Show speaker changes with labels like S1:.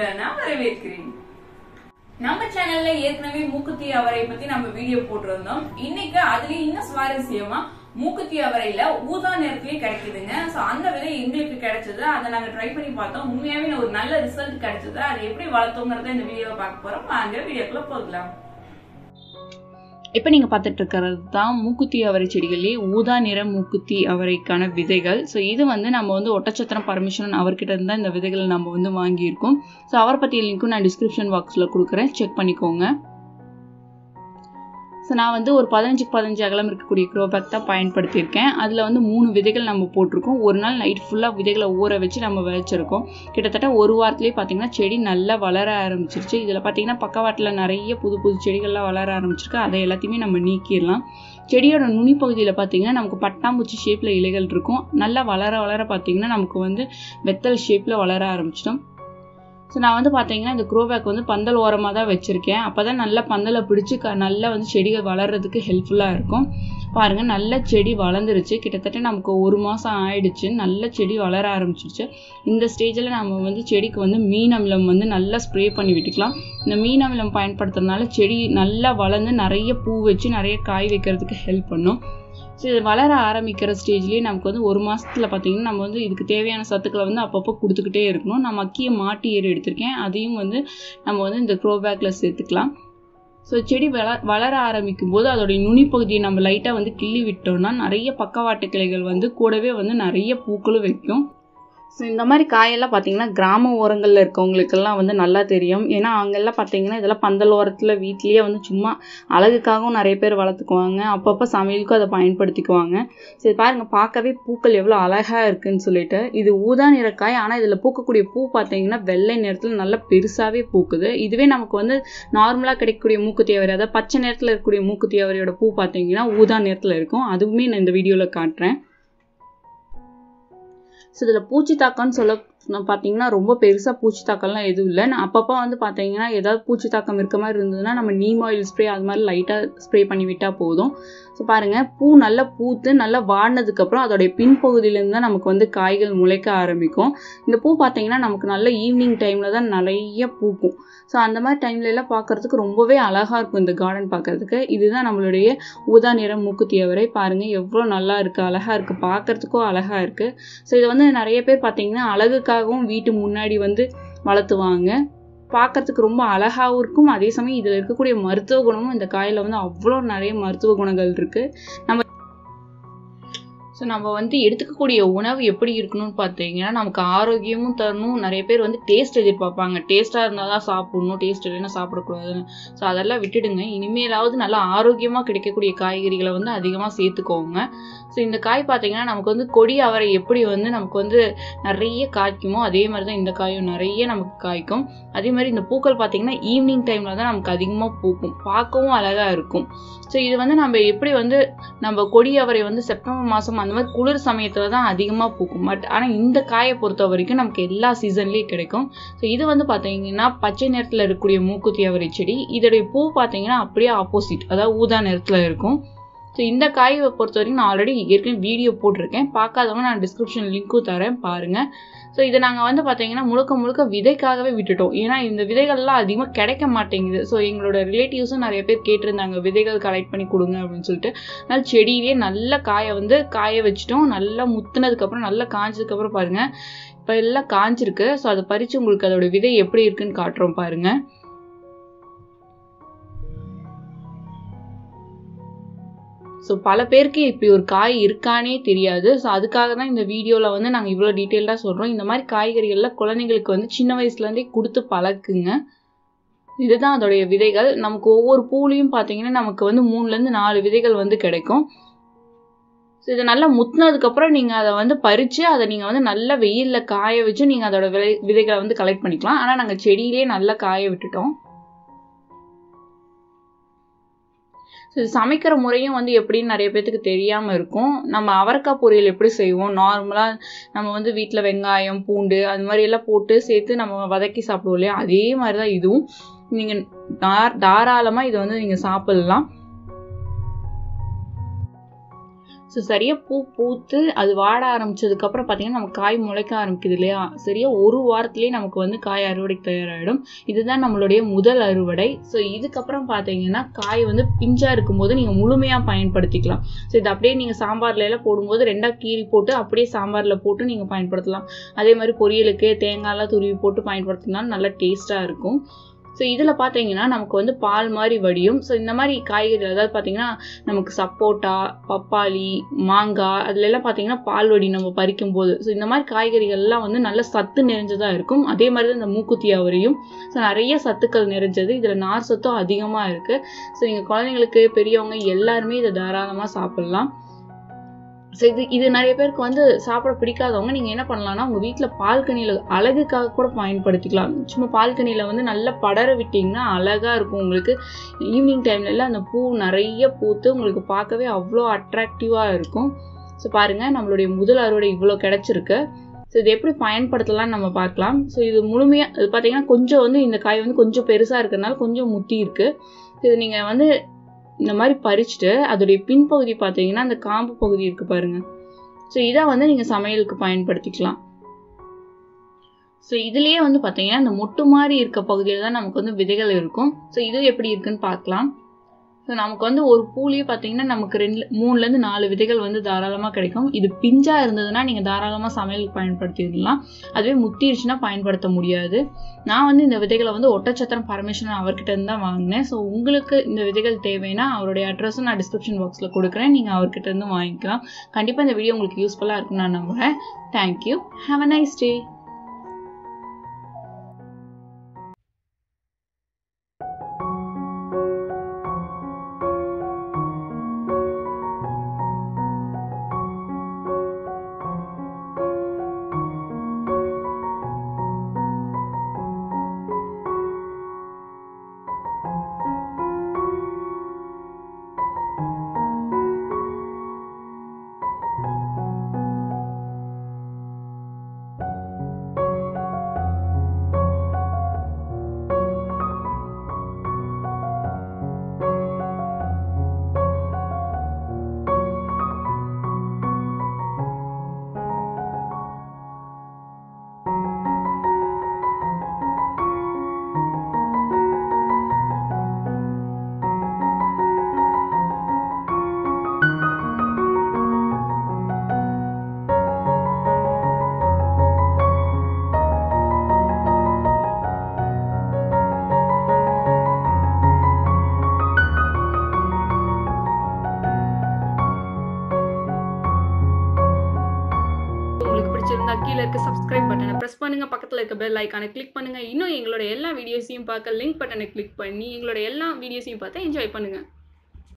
S1: உங்களை நான் வரவேற்கிறேன் நம்ம சேனல்ல ஏற்கனவே மூக்குத்தி அவரை பத்தி நம்ம வீடியோ போட்டிருந்தோம் இன்னைக்கு அதுலயும் இன்னும் சுவாரஸ்யமா மூக்குத்தி அவரையில ஊதா நேரத்திலேயே கிடைக்குதுங்க சோ அந்த விதை எங்களுக்கு கிடைச்சது அதை நாங்க ட்ரை பண்ணி பார்த்தோம் உண்மையாவே ஒரு நல்ல ரிசல்ட் கிடைச்சது அதை எப்படி வளர்த்தோங்கிறத இந்த வீடியோல பார்க்க போறோம் வாங்க வீடியோக்குள்ள போகலாம்
S2: இப்போ நீங்கள் பார்த்துட்டு இருக்கிறது தான் மூக்குத்தி அவரை செடிகளே ஊதா நிற மூக்குத்தி அவரைக்கான விதைகள் ஸோ இது வந்து நம்ம வந்து ஒட்டச்சத்திரம் பரமேஸ்வரன் அவர்கிட்ட இருந்தால் இந்த விதைகளை நம்ம வந்து வாங்கியிருக்கோம் ஸோ அவரை பற்றிய லிங்க்கும் நான் டிஸ்கிரிப்ஷன் பாக்ஸில் கொடுக்குறேன் செக் பண்ணிக்கோங்க ஸோ நான் வந்து ஒரு பதினஞ்சுக்கு பதினஞ்சு அகலம் இருக்கக்கூடிய க்ரோ பேக் தான் பயன்படுத்தியிருக்கேன் அதில் வந்து மூணு விதைகள் நம்ம போட்டிருக்கோம் ஒரு நாள் நைட் ஃபுல்லாக விதைகளை ஊற வச்சு நம்ம விதைச்சிருக்கோம் கிட்டத்தட்ட ஒரு வாரத்துலேயே பார்த்தீங்கன்னா செடி நல்லா வளர ஆரம்பிச்சிருச்சு இதில் பார்த்தீங்கன்னா பக்கவாட்டில் நிறைய புது புது செடிகள்லாம் வளர ஆரம்பிச்சிருக்கு அதை எல்லாத்தையுமே நம்ம நீக்கிடலாம் செடியோட நுனி பகுதியில் பார்த்தீங்கன்னா நமக்கு பட்டாம்பூச்சி ஷேப்பில் இலைகள் இருக்கும் நல்லா வளர வளர பார்த்தீங்கன்னா நமக்கு வந்து வெத்தல் ஷேப்பில் வளர ஆரம்பிச்சிட்டோம் ஸோ நான் வந்து பார்த்தீங்கன்னா இந்த க்ரோ பேக் வந்து பந்தல் ஓரமாக தான் வச்சுருக்கேன் அப்போ தான் நல்லா பந்தலை பிடிச்சி க நல்லா வந்து செடிகள் வளர்கிறதுக்கு ஹெல்ப்ஃபுல்லாக இருக்கும் பாருங்கள் நல்ல செடி வளர்ந்துருச்சு கிட்டத்தட்ட நமக்கு ஒரு மாதம் ஆயிடுச்சு நல்ல செடி வளர ஆரம்பிச்சிருச்சு இந்த ஸ்டேஜில் நம்ம வந்து செடிக்கு வந்து மீன் அமிலம் வந்து நல்லா ஸ்ப்ரே பண்ணி விட்டுக்கலாம் இந்த மீன் அமிலம் பயன்படுத்துறதுனால செடி நல்லா வளர்ந்து நிறைய பூ வச்சு நிறைய காய் வைக்கிறதுக்கு ஹெல்ப் பண்ணும் ஸோ இது வளர ஆரம்பிக்கிற ஸ்டேஜ்லேயே நமக்கு வந்து ஒரு மாதத்தில் பார்த்தீங்கன்னா நம்ம வந்து இதுக்கு தேவையான சத்துக்களை வந்து அப்பப்போ கொடுத்துக்கிட்டே இருக்கணும் நான் மக்கிய மாட்டு ஏறு எடுத்திருக்கேன் அதையும் வந்து நம்ம வந்து இந்த க்ரோ பேக்கில் சேர்த்துக்கலாம் ஸோ செடி வள வளர ஆரம்பிக்கும் போது அதோடைய நுனி பகுதியை நம்ம லைட்டாக வந்து கிள்ளி விட்டோம்னா நிறைய பக்கவாட்டு கிளைகள் வந்து கூடவே வந்து நிறைய பூக்களும் வைக்கும் ஸோ இந்த மாதிரி காயெல்லாம் பார்த்தீங்கன்னா கிராம ஓரங்களில் இருக்கவங்களுக்கெல்லாம் வந்து நல்லா தெரியும் ஏன்னா அங்கெல்லாம் பார்த்தீங்கன்னா இதெல்லாம் பந்தல் ஓரத்தில் வீட்லேயே வந்து சும்மா அழகுக்காகவும் நிறைய பேர் வளர்த்துக்குவாங்க அப்பப்போ சமையலுக்கும் அதை பயன்படுத்திக்குவாங்க சரி பாருங்கள் பார்க்கவே பூக்கள் எவ்வளோ அழகாக இருக்குன்னு சொல்லிட்டு இது ஊதா நிற காய் ஆனால் இதில் பூக்கக்கூடிய பூ பார்த்தீங்கன்னா வெள்ளை நிறத்தில் நல்லா பெருசாகவே பூக்குது இதுவே நமக்கு வந்து நார்மலாக கிடைக்கக்கூடிய மூக்குத்தி அவரை அதாவது பச்சை நேரத்தில் இருக்கக்கூடிய மூக்குத்தி அவரையோட பூ பார்த்தீங்கன்னா ஊதா நிறத்தில் இருக்கும் அதுவுமே நான் இந்த வீடியோவில் காட்டுறேன் ஸோ இதில் பூச்சி தாக்கம்னு சொல்ல பார்த்தீங்கன்னா ரொம்ப பெருசாக பூச்சி தாக்கம்லாம் எதுவும் இல்லை நான் அப்பப்போ வந்து பார்த்தீங்கன்னா ஏதாவது பூச்சி தாக்கம் இருக்க மாதிரி இருந்ததுன்னா நம்ம நீம் ஆயில் ஸ்ப்ரே அது மாதிரி லைட்டாக ஸ்ப்ரே பண்ணி விட்டால் போதும் ஸோ பாருங்கள் பூ நல்லா பூத்து நல்லா வாடினதுக்கப்புறம் அதோடைய பின்பகுதியிலேருந்து தான் நமக்கு வந்து காய்கள் முளைக்க ஆரம்பிக்கும் இந்த பூ பார்த்தீங்கன்னா நமக்கு நல்ல ஈவினிங் டைமில் தான் நிறைய பூக்கும் ஸோ அந்த மாதிரி டைம்ல எல்லாம் பார்க்குறதுக்கு ரொம்பவே அழகாக இருக்கும் இந்த கார்டன் பார்க்குறதுக்கு இதுதான் நம்மளுடைய ஊதா நிறம் மூக்குத்தி அவரை பாருங்கள் எவ்வளோ நல்லா இருக்குது அழகாக இருக்குது பார்க்குறதுக்கும் அழகாக இருக்குது ஸோ இதை வந்து நிறைய பேர் பார்த்தீங்கன்னா அழகுக்காகவும் வீட்டு முன்னாடி வந்து வளர்த்துவாங்க பார்க்கறதுக்கு ரொம்ப அழகாகவும் இருக்கும் அதே சமயம் இதில் இருக்கக்கூடிய மருத்துவ குணமும் இந்த காயில் வந்து அவ்வளோ நிறைய மருத்துவ குணங்கள் இருக்குது நம்ம ஸோ நம்ம வந்து எடுத்துக்கக்கூடிய உணவு எப்படி இருக்கணும்னு பார்த்தீங்கன்னா நமக்கு ஆரோக்கியமும் தரணும் நிறைய பேர் வந்து டேஸ்ட் எதிர்பார்ப்பாங்க டேஸ்ட்டாக இருந்தால் தான் சாப்பிடணும் டேஸ்ட் இல்லைன்னா சாப்பிடக்கூடாதுன்னு ஸோ அதெல்லாம் விட்டுடுங்க இனிமேலாவது நல்லா ஆரோக்கியமாக கிடைக்கக்கூடிய காய்கறிகளை வந்து அதிகமாக சேர்த்துக்கோங்க ஸோ இந்த காய் பார்த்தீங்கன்னா நமக்கு வந்து கொடி அவரை எப்படி வந்து நமக்கு வந்து நிறைய காய்க்குமோ அதே மாதிரி தான் இந்த காயும் நிறைய நமக்கு காய்க்கும் அதே மாதிரி இந்த பூக்கள் பார்த்தீங்கன்னா ஈவினிங் டைமில் தான் நமக்கு அதிகமாக பூக்கும் பார்க்கவும் அழகாக இருக்கும் ஸோ இது வந்து நம்ம எப்படி வந்து நம்ம கொடி அவரை வந்து செப்டம்பர் மாதம் அந்த மாதிரி குளிர் சமயத்தில் தான் அதிகமாக பூக்கும் பட் ஆனால் இந்த காயை பொறுத்த வரைக்கும் நமக்கு எல்லா சீசன்லேயும் கிடைக்கும் ஸோ இது வந்து பார்த்தீங்கன்னா பச்சை நிறத்தில் இருக்கக்கூடிய மூக்குத்தி அவரை செடி இதோடைய பூ பார்த்தீங்கன்னா அப்படியே ஆப்போசிட் அதாவது ஊதா நிறத்தில் இருக்கும் ஸோ இந்த காயை பொறுத்த வரைக்கும் நான் ஆல்ரெடி ஏற்கனவே வீடியோ போட்டிருக்கேன் பார்க்காதவங்க நான் டிஸ்கிரிப்ஷன் லிங்க்கும் தரேன் பாருங்கள் ஸோ இதை நாங்கள் வந்து பார்த்தீங்கன்னா முழுக்க முழுக்க விதைக்காகவே விட்டுட்டோம் ஏன்னா இந்த விதைகள்லாம் அதிகமாக கிடைக்க மாட்டேங்குது ஸோ எங்களோட ரிலேட்டிவ்ஸும் நிறைய பேர் கேட்டிருந்தாங்க விதைகள் கலெக்ட் பண்ணி கொடுங்க அப்படின்னு சொல்லிட்டு அதனால் செடியிலே நல்ல காயை வந்து காய வச்சுட்டோம் நல்லா முத்துனதுக்கப்புறம் நல்லா காஞ்சதுக்கப்புறம் பாருங்கள் இப்போ எல்லாம் காஞ்சிருக்கு ஸோ அதை பறித்து உங்களுக்கு அதோட விதை எப்படி இருக்குன்னு காட்டுறோம் பாருங்கள் ஸோ பல பேருக்கு இப்படி ஒரு காய் இருக்கானே தெரியாது ஸோ அதுக்காக தான் இந்த வீடியோவில் வந்து நாங்கள் இவ்வளோ டீட்டெயில்டாக சொல்கிறோம் இந்த மாதிரி காய்கறிகள்லாம் குழந்தைங்களுக்கு வந்து சின்ன வயசுலேருந்தே கொடுத்து பழக்குங்க இதுதான் அதோடைய விதைகள் நமக்கு ஒவ்வொரு பூலையும் பார்த்தீங்கன்னா நமக்கு வந்து மூணுலேருந்து நாலு விதைகள் வந்து கிடைக்கும் ஸோ இதை நல்லா முத்துனதுக்கப்புறம் நீங்கள் அதை வந்து பறித்து அதை நீங்கள் வந்து நல்ல வெயிலில் காய வச்சு நீங்கள் அதோட விதை விதைகளை வந்து கலெக்ட் பண்ணிக்கலாம் ஆனால் நாங்கள் செடியிலே நல்லா காய விட்டுட்டோம் ஸோ இது சமைக்கிற முறையும் வந்து எப்படின்னு நிறைய பேத்துக்கு தெரியாமல் இருக்கும் நம்ம அவரைக்காய் பொரியல் எப்படி செய்வோம் நார்மலாக நம்ம வந்து வீட்டில் வெங்காயம் பூண்டு அது மாதிரி எல்லாம் போட்டு சேர்த்து நம்ம வதக்கி சாப்பிடுவோம் இல்லையா அதே மாதிரி தான் இதுவும் நீங்கள் தார் தாராளமாக இதை வந்து நீங்கள் சாப்பிட்லாம் ஸோ சரியாக பூ பூத்து அது வாட ஆரம்பிச்சதுக்கப்புறம் பார்த்தீங்கன்னா நமக்கு காய் முளைக்க ஆரம்பிக்குது இல்லையா சரியாக ஒரு வாரத்துலேயே நமக்கு வந்து காய் அறுவடைக்கு தயாராகிடும் இதுதான் நம்மளுடைய முதல் அறுவடை ஸோ இதுக்கப்புறம் பார்த்தீங்கன்னா காய் வந்து பிஞ்சாக இருக்கும்போது நீங்கள் முழுமையாக பயன்படுத்திக்கலாம் ஸோ இது அப்படியே நீங்கள் சாம்பார்ல எல்லாம் போடும்போது ரெண்டாக கீறி போட்டு அப்படியே சாம்பாரில் போட்டு நீங்கள் பயன்படுத்தலாம் அதே மாதிரி பொரியலுக்கு தேங்காய்லாம் துருவி போட்டு பயன்படுத்தினாலும் நல்லா டேஸ்ட்டாக இருக்கும் ஸோ இதில் பார்த்தீங்கன்னா நமக்கு வந்து பால் மாதிரி வடியும் ஸோ இந்த மாதிரி காய்கறி அதாவது பார்த்தீங்கன்னா நமக்கு சப்போட்டா பப்பாளி மாங்காய் அதுல எல்லாம் பார்த்தீங்கன்னா பால் வடி நம்ம பறிக்கும் போது ஸோ இந்த மாதிரி காய்கறிகள்லாம் வந்து நல்ல சத்து நிறைஞ்சதாக இருக்கும் அதே மாதிரி தான் இந்த மூக்குத்தி அவரையும் ஸோ நிறைய சத்துக்கள் நிறைஞ்சது இதில் நார் சத்தும் அதிகமாக இருக்குது ஸோ நீங்கள் குழந்தைங்களுக்கு பெரியவங்க எல்லாருமே இதை தாராளமாக சாப்பிட்லாம் ஸோ இது இது நிறைய பேருக்கு வந்து சாப்பிட பிடிக்காதவங்க நீங்கள் என்ன பண்ணலாம்னா உங்கள் வீட்டில் பால்கனியில் அழகுக்காக கூட பயன்படுத்திக்கலாம் சும்மா பால்கனியில் வந்து நல்லா படர விட்டிங்கன்னா அழகாக இருக்கும் உங்களுக்கு ஈவினிங் டைம்ல எல்லாம் அந்த பூ நிறைய பூத்து உங்களுக்கு பார்க்கவே அவ்வளோ அட்ராக்டிவாக இருக்கும் ஸோ பாருங்கள் நம்மளுடைய முதல் அறுவடை இவ்வளோ கிடச்சிருக்கு ஸோ இது எப்படி பயன்படுத்தலாம்னு நம்ம பார்க்கலாம் ஸோ இது முழுமையாக இது பார்த்தீங்கன்னா கொஞ்சம் வந்து இந்த காய் வந்து கொஞ்சம் பெருசாக இருக்கிறதுனால கொஞ்சம் முத்தி இருக்குது இது நீங்கள் வந்து இந்த மாதிரி பறிச்சுட்டு அதோடைய பின்பகுதி பார்த்தீங்கன்னா அந்த காம்பு பகுதி இருக்கு பாருங்க ஸோ இதை வந்து நீங்கள் சமையலுக்கு பயன்படுத்திக்கலாம் ஸோ இதுலேயே வந்து பார்த்தீங்கன்னா இந்த மொட்டு மாதிரி இருக்க பகுதியில் தான் நமக்கு வந்து விதைகள் இருக்கும் ஸோ இது எப்படி இருக்குன்னு பார்க்கலாம் ஸோ நமக்கு வந்து ஒரு பூலேயே பார்த்தீங்கன்னா நமக்கு ரெண்டு மூணுலேருந்து நாலு விதைகள் வந்து தாராளமாக கிடைக்கும் இது பிஞ்சாக இருந்ததுன்னா நீங்கள் தாராளமாக சமையலுக்கு பயன்படுத்திடலாம் அதுவே முத்திருச்சுன்னா பயன்படுத்த முடியாது நான் வந்து இந்த விதைகளை வந்து ஒட்டச்சத்திரம் பரமேஸ்வரன் அவர்கிட்ட இருந்து தான் வாங்கினேன் ஸோ உங்களுக்கு இந்த விதைகள் தேவைன்னா அவருடைய அட்ரஸும் நான் டிஸ்கிரிப்ஷன் பாக்ஸில் கொடுக்குறேன் நீங்கள் அவர்கிட்ட இருந்து வாங்கிக்கலாம் கண்டிப்பாக இந்த வீடியோ உங்களுக்கு யூஸ்ஃபுல்லாக இருக்கும்னு நான் நம்புகிறேன் thank you have a nice day உங்களுக்கு பிடிச்சிருந்தா கீழே இருக்க சப்ஸ்கிரைப் பட்டனை ப்ரெஸ் பண்ணுங்க பக்கத்தில் இருக்க பெல் ஐக்கானை கிளிக் பண்ணுங்க இன்னும் எங்களோட எல்லா வீடியோஸையும் பார்க்க லிங்க் பட்டனை கிளிக் பண்ணி எங்களோட எல்லா வீடியோஸையும் பார்த்து என்ஜாய் பண்ணுங்க